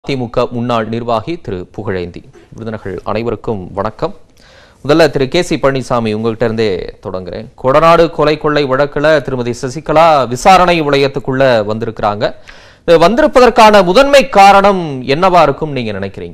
திமுக முன்னாள் நிர்வாகி திரு புகழேந்தி விருந்தினர்கள் அனைவருக்கும் வணக்கம் முதல்ல திரு கே சி பழனிசாமி உங்கள்கிட்ட இருந்தே தொடங்குறேன் கொடநாடு கொலை கொள்ளை வழக்குல திருமதி சசிகலா விசாரணை வளையத்துக்குள்ள வந்திருக்கிறாங்க இது வந்திருப்பதற்கான முதன்மை காரணம் என்னவா இருக்கும் நீங்க நினைக்கிறீங்க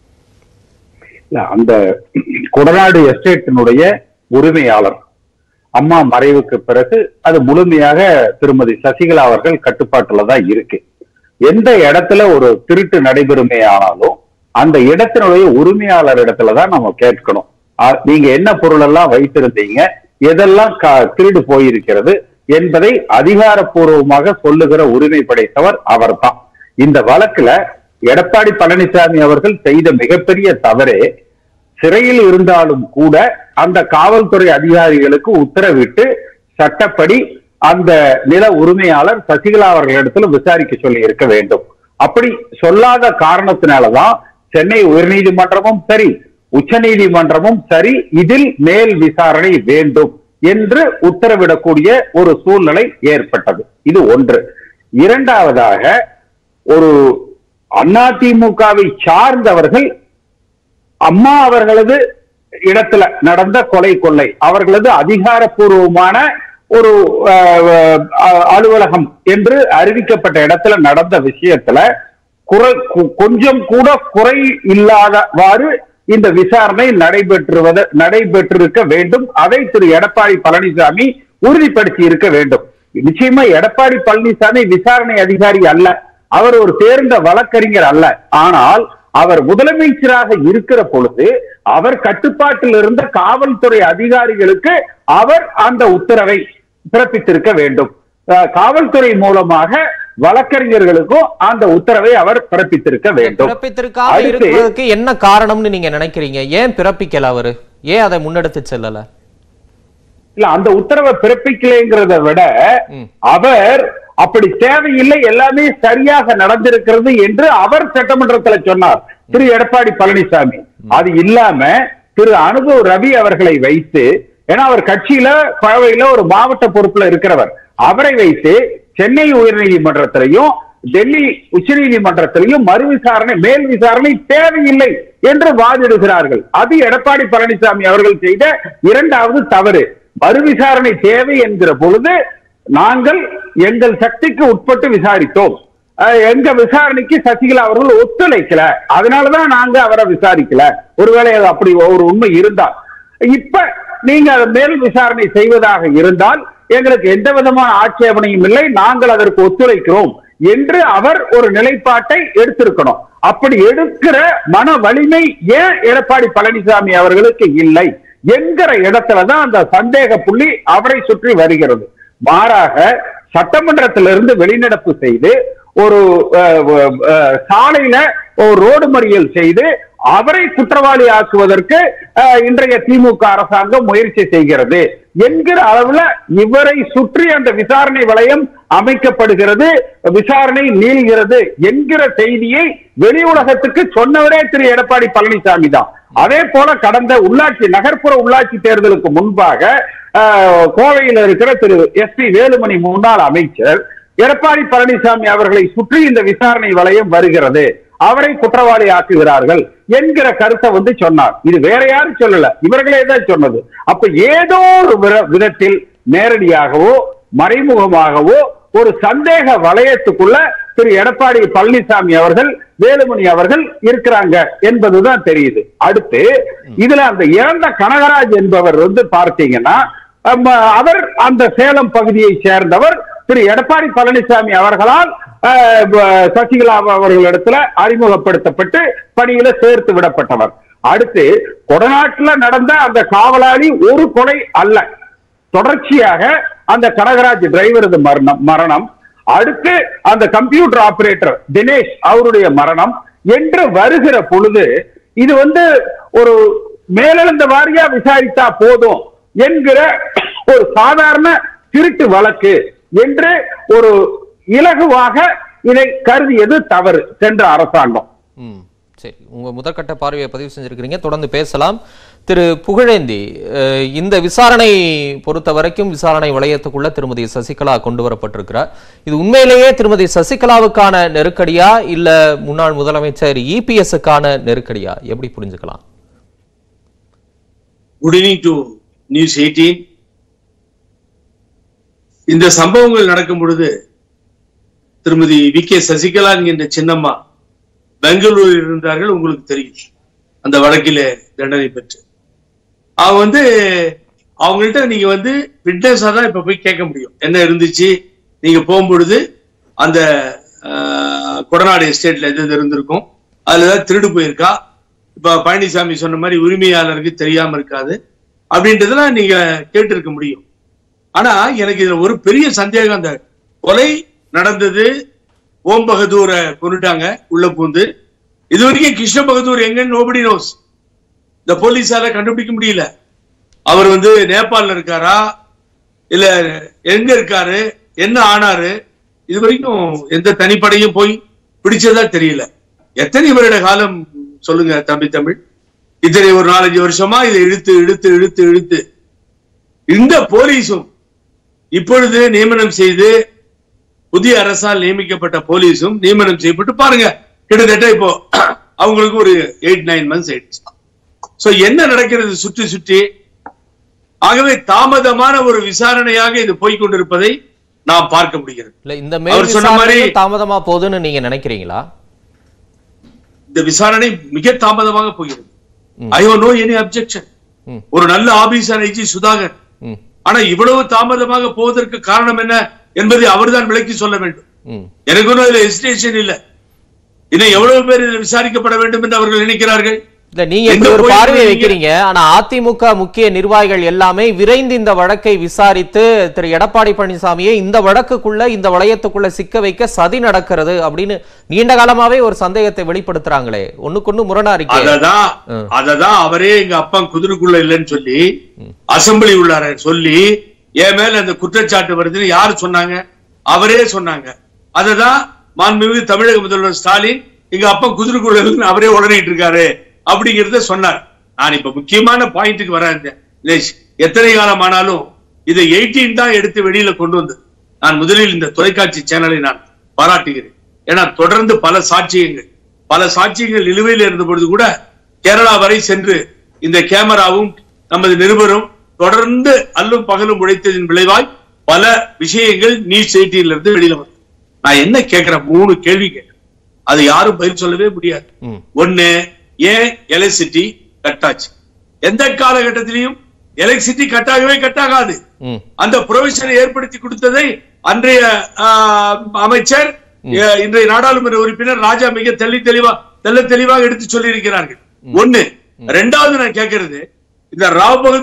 இல்ல, அந்த கொடநாடு எஸ்டேட்டினுடைய உரிமையாளர் அம்மா மறைவுக்கு பிறகு அது முழுமையாக திருமதி சசிகலா அவர்கள் கட்டுப்பாட்டுல தான் இருக்கு எந்த இடத்துல ஒரு திருட்டு நடைபெறுமே ஆனாலும் அந்த இடத்தினுடைய உரிமையாளர் இடத்துல தான் நம்ம கேட்கணும் அ- நீங்க என்ன பொருள் எல்லாம் வைத்திருந்தீங்க எதெல்லாம் க- திருடு போயிருக்கிறது என்பதை அதிகாரப்பூர்வமாக சொல்லுகிற உரிமை படைத்தவர் அவர்தான் இந்த வழக்குல எடப்பாடி பழனிசாமி அவர்கள் செய்த மிகப்பெரிய தவறே சிறையில் இருந்தாலும் கூட அந்த காவல்துறை அதிகாரிகளுக்கு உத்தரவிட்டு சட்டப்படி அந்த நில உரிமையாளர் சசிகலா அவர்களிடத்துல விசாரிக்க சொல்லி இருக்க வேண்டும் அப்படி சொல்லாத காரணத்தினாலதான் சென்னை உயர்நீதிமன்றமும் சரி உச்சநீதிமன்றமும் சரி இதில் மேல் விசாரணை வேண்டும் என்று உத்தரவிடக்கூடிய ஒரு சூழ்நிலை ஏற்பட்டது இது ஒன்று இரண்டாவதாக ஒரு அதிமுகவை சார்ந்தவர்கள் அம்மா அவர்களது இடத்துல நடந்த கொலை கொள்ளை அவர்களது அதிகாரப்பூர்வமான ஒரு அஹ், அஹ், அலுவலகம் என்று அறிவிக்கப்பட்ட இடத்துல நடந்த விஷயத்துல குறை கு- கொஞ்சம் கூட குறை இல்லாதவாறு இந்த விசாரணை நடைபெற்றுவத நடைபெற்றிருக்க வேண்டும் அதை திரு எடப்பாடி பழனிசாமி உறுதிப்படுத்தி இருக்க வேண்டும் நிச்சயமா எடப்பாடி பழனிசாமி விசாரணை அதிகாரி அல்ல அவர் ஒரு தேர்ந்த வழக்கறிஞர் அல்ல ஆனால் அவர் முதலமைச்சராக இருக்கிற பொழுது அவர் கட்டுப்பாட்டில் இருந்த காவல்துறை அதிகாரிகளுக்கு அவர் அந்த உத்தரவை பிறப்பித்திருக்க வேண்டும் அஹ், காவல்துறை மூலமாக வழக்கறிஞர்களுக்கும் அந்த உத்தரவை அவர் பிறப்பித்திருக்க வேண்டும் பிறப்பித்திருக்காம அடுத்து- இருக்கிறதுக்கு என்ன காரணம்னு நீங்க நினைக்கிறீங்க ஏன் பிறப்பிக்கல அவரு ஏன் அதை முன்னெடுத்து செல்லல இல்ல அந்த உத்தரவை பிறப்பிக்கலைங்கிறத விட ம். அவர் அப்படி தேவையில்லை எல்லாமே சரியாக நடந்திருக்கிறது என்று அவர் சட்டமன்றத்துல சொன்னார் திரு எடப்பாடி பழனிசாமி அது இல்லாம திரு அனுபவ் ரவி அவர்களை வைத்து ஏன்னா அவர் கட்சியில கோவையில ஒரு மாவட்ட பொறுப்புல இருக்கிறவர் அவரை வைத்து சென்னை உயர்நீதிமன்றத்திலையும் டெல்லி உச்சநீதிமன்றத்திலையும் மறு விசாரணை மேல் விசாரணை தேவையில்லை என்று வாதிடுகிறார்கள் அது எடப்பாடி பழனிசாமி அவர்கள் செய்த இரண்டாவது தவறு மறு விசாரணை தேவை என்கிற பொழுது நாங்கள் எங்கள் சக்திக்கு உட்பட்டு விசாரித்தோம் அஹ், எங்க விசாரணைக்கு சசிகலா அவர்கள் ஒத்துழைக்கல அதனாலதான் நாங்க அவரை விசாரிக்கல ஒருவேளை அது அப்படி ஒரு உண்மை இருந்தால் இப்ப நீங்க அதை மேல் விசாரணை செய்வதாக இருந்தால் எங்களுக்கு எந்த விதமான ஆட்சேபனையும் இல்லை நாங்கள் அதற்கு ஒத்துழைக்கிறோம் என்று அவர் ஒரு நிலைப்பாட்டை எடுத்திருக்கணும் அப்படி எடுக்கிற மன வலிமை ஏன் எடப்பாடி பழனிசாமி அவர்களுக்கு இல்லை என்கிற இடத்துலதான் அந்த சந்தேக புள்ளி அவரை சுற்றி வருகிறது மாறாக சட்டமன்றத்திலிருந்து வெளிநடப்பு செய்து ஒரு அஹ், அஹ், சாலையில ஒரு ரோடு மறியல் செய்து அவரை குற்றவாளி ஆக்குவதற்கு அஹ், இன்றைய திமுக அரசாங்கம் முயற்சி செய்கிறது என்கிற அளவுல இவரை சுற்றி அந்த விசாரணை வளையம் அமைக்கப்படுகிறது விசாரணை நீள்கிறது என்கிற செய்தியை வெளி உலகத்துக்கு சொன்னவரே திரு எடப்பாடி பழனிசாமி தான் அதே போல கடந்த உள்ளாட்சி நகர்ப்புற உள்ளாட்சி தேர்தலுக்கு முன்பாக அஹ், கோவையில் இருக்கிற திரு எஸ் பி வேலுமணி முன்னாள் அமைச்சர் எடப்பாடி பழனிசாமி அவர்களை சுற்றி இந்த விசாரணை வளையம் வருகிறது அவரை குற்றவாளி ஆக்குகிறார்கள் என்கிற கருத்தை வந்து சொன்னார் இது வேற யாரும் சொல்லல இவர்களே தான் சொன்னது அப்ப ஏதோ ஒரு விர- விதத்தில் நேரடியாகவோ மறைமுகமாகவோ ஒரு சந்தேக வளையத்துக்குள்ள திரு எடப்பாடி பழனிசாமி அவர்கள் வேலுமணி அவர்கள் இருக்கிறாங்க என்பதுதான் தெரியுது அடுத்து இதுல அந்த இறந்த கனகராஜ் என்பவர் வந்து பார்த்தீங்கன்னா அம்ம, அவர் அந்த சேலம் பகுதியை சேர்ந்தவர் திரு எடப்பாடி பழனிசாமி அவர்களால் அஹ், ப- சசிகலா அவர்களிடத்துல அறிமுகப்படுத்தப்பட்டு பணியில சேர்த்து விடப்பட்டவர் அடுத்து கொடநாட்டுல நடந்த அந்த காவலாளி ஒரு கொலை அல்ல தொடர்ச்சியாக அந்த கனகராஜ் டிரைவரது மரணம் மரணம் அடுத்து அந்த கம்ப்யூட்டர் ஆபரேட்டர் தினேஷ் அவருடைய மரணம் என்று வருகிற பொழுது இது வந்து ஒரு மேலெழுந்த வாரியா விசாரித்தா போதும் என்கிற ஒரு சாதாரண திருட்டு வழக்கு என்று ஒரு இலகுவாக இதை கருதியது தவறு சென்ற அரசாங்கம் ம் சரி உங்க முதற்கட்ட பார்வையை பதிவு செஞ்சிருக்கிறீங்க தொடர்ந்து பேசலாம் திரு புகழேந்தி அஹ், இந்த விசாரணை பொறுத்த வரைக்கும் விசாரணை வளையத்துக்குள்ள திருமதி சசிகலா கொண்டு வரப்பட்டிருக்கிறார் இது உண்மையிலேயே திருமதி சசிகலாவுக்கான நெருக்கடியா இல்ல முன்னாள் முதலமைச்சர் இபிஎஸ்க்கான நெருக்கடியா எப்படி புரிஞ்சுக்கலாம் good evening to News Eighteen இந்த சம்பவங்கள் நடக்கும் பொழுது திருமதி வி கே சசிகலா என்கின்ற சின்னம்மா பெங்களூரில் இருந்தார்கள் உங்களுக்கு தெரியும் அந்த வழக்கிலே தண்டனை பெற்று அவங்க வந்து அவங்கள்ட்ட நீங்க வந்து விட்னஸா தான் இப்ப போய் கேட்க முடியும் என்ன இருந்துச்சு நீங்க போகும்பொழுது அந்த ஆஹ், கொடநாடு எஸ்டேட்ல எது எது இருந்திருக்கும் அதுல ஏதாவது திருடு போயிருக்கா இப்ப பழனிசாமி சொன்ன மாதிரி உரிமையாளருக்கு தெரியாம இருக்காது அப்படின்றதெல்லாம் நீங்க கேட்டு இருக்க முடியும் ஆனா எனக்கு இதுல ஒரு பெரிய சந்தேகம் அந்த கொலை நடந்தது ஓம் பகதூரை கொண்டுட்டாங்க உள்ள பூந்து இது வரைக்கும் கிருஷ்ண பகதூர் எங்கன்னு நோபடி நோஸ் இந்த போலீஸால கண்டுபிடிக்க முடியல அவர் வந்து நேபாள்ல இருக்காரா இல்ல எங்க இருக்காரு என்ன ஆனாரு இது வரைக்கும் எந்த தனிப்படையும் போய் பிடிச்சதா தெரியல எத்தனை வருட காலம் சொல்லுங்க தம்பி தமிழ் இத்தனை ஒரு நாலஞ்சு வருஷமா இதை இழுத்து இழுத்து இழுத்து இழுத்து இந்த போலீஸும் இப்பொழுது நியமனம் செய்து புதிய அரசால் நியமிக்கப்பட்ட போலீஸும் நியமனம் செய்யப்பட்டு பாருங்க கிட்டத்தட்ட இப்போ அவங்களுக்கு ஒரு எயிட் நைன் மந்த்ஸ் ஆயிடுச்சு சோ என்ன நடக்கிறது சுற்றி சுற்றி ஆகவே தாமதமான ஒரு விசாரணையாக இது போய்க்கொண்டிருப்பதை நாம் பார்க்க முடிகிறது இல்ல இந்த மேல் அவர் சொன்ன மாதிரி- விசாரணையும் தாமதமா போகுதுன்னு நீங்க நினைக்கிறீங்களா இந்த விசாரணை மிக தாமதமாக போகிறது ஐ நோ எனி அப்செக்ஷன் ம். ஒரு நல்ல ஆபீசர் ஐஜி சுதாகர் ம் ஆனா இவ்வளவு தாமதமாக போவதற்கு காரணம் என்ன என்பதை அவர்தான் விளக்கி சொல்ல வேண்டும் ம் எனக்கு ஒன்றும் இதுல ஹெசிடேஷன் இல்ல இன்னும் எவ்வளவு பேர் இதில் விசாரிக்கப்பட வேண்டும் என்று அவர்கள் நினைக்கிறார்கள் இல்ல நீங்க எங்க இப்படி ஒரு போய் பார்வையை இருக்கீங்க? வைக்கிறீங்க ஆனா அதிமுக முக்கிய நிர்வாகிகள் எல்லாமே விரைந்து இந்த வழக்கை விசாரித்து திரு எடப்பாடி பழனிசாமியை இந்த வழக்குக்குள்ள இந்த வளையத்துக்குள்ள சிக்க வைக்க சதி நடக்கிறது அப்படின்னு நீண்ட காலமாவே ஒரு சந்தேகத்தை வெளிப்படுத்துறாங்களே ஒண்ணுக்கொண்ணு முரணா இருக்கே அததான் ம். அததான் அவரே எங்க அப்பா குதிரைக்குள்ள இல்லைன்னு சொல்லி அசெம்பிளி உள்ளார சொல்லி என் மேல அந்த குற்றச்சாட்டு வருதுன்னு யாரு சொன்னாங்க அவரே சொன்னாங்க அததான் மாண்புமிகு தமிழக முதல்வர் ஸ்டாலின் எங்க அப்பா குதிரைக்குள்ள இல்லைன்னு அவரே உடனிட்டு இருக்காரு அப்படிங்கறத சொன்னார் நான் இப்ப முக்கியமான பாயிண்ட்டுக்கு வரேன் தினேஷ். எத்தனை காலம் ஆனாலும் இதை எயிட்டீன் தான் எடுத்து வெளியில கொண்டு வந்து நான் முதலில் இந்த தொலைக்காட்சி சேனலை நான் பாராட்டுகிறேன் ஏன்னா தொடர்ந்து பல சாட்சியங்கள் பல சாட்சியங்கள் நிலுவையில் இருந்த பொழுது கூட கேரளா வரை சென்று இந்த கேமராவும் நமது நிருபரும் தொடர்ந்து அல்லும் பகலும் உழைத்ததின் விளைவாய் பல விஷயங்கள் நியூஸ் செய்தியிலிருந்து வெளியில வந்தது நான் என்ன கேட்கிறேன் மூணு கேள்வி கேட்கிறேன் அது யாரும் பதில் சொல்லவே முடியாது ம் ஒண்ணு ஏன் எலக்ட்ரிசிட்டி கட்டாச்சு எந்த காலகட்டத்திலையும் எலக்ட்ரிசிட்டி கட்டாகவே கட்டாகாது ம் அந்த ப்ரொவிஷனை ஏற்படுத்தி கொடுத்ததை அன்றைய ஆஹ், அமைச்சர் அஹ், இன்றைய நாடாளுமன்ற உறுப்பினர் ராஜா மிக தெளி தெளிவா தெள்ள தெளிவாக எடுத்து சொல்லி இருக்கிறார்கள் ஒண்ணு ரெண்டாவது நான் கேட்கிறது இந்த ராவ் பகதூர்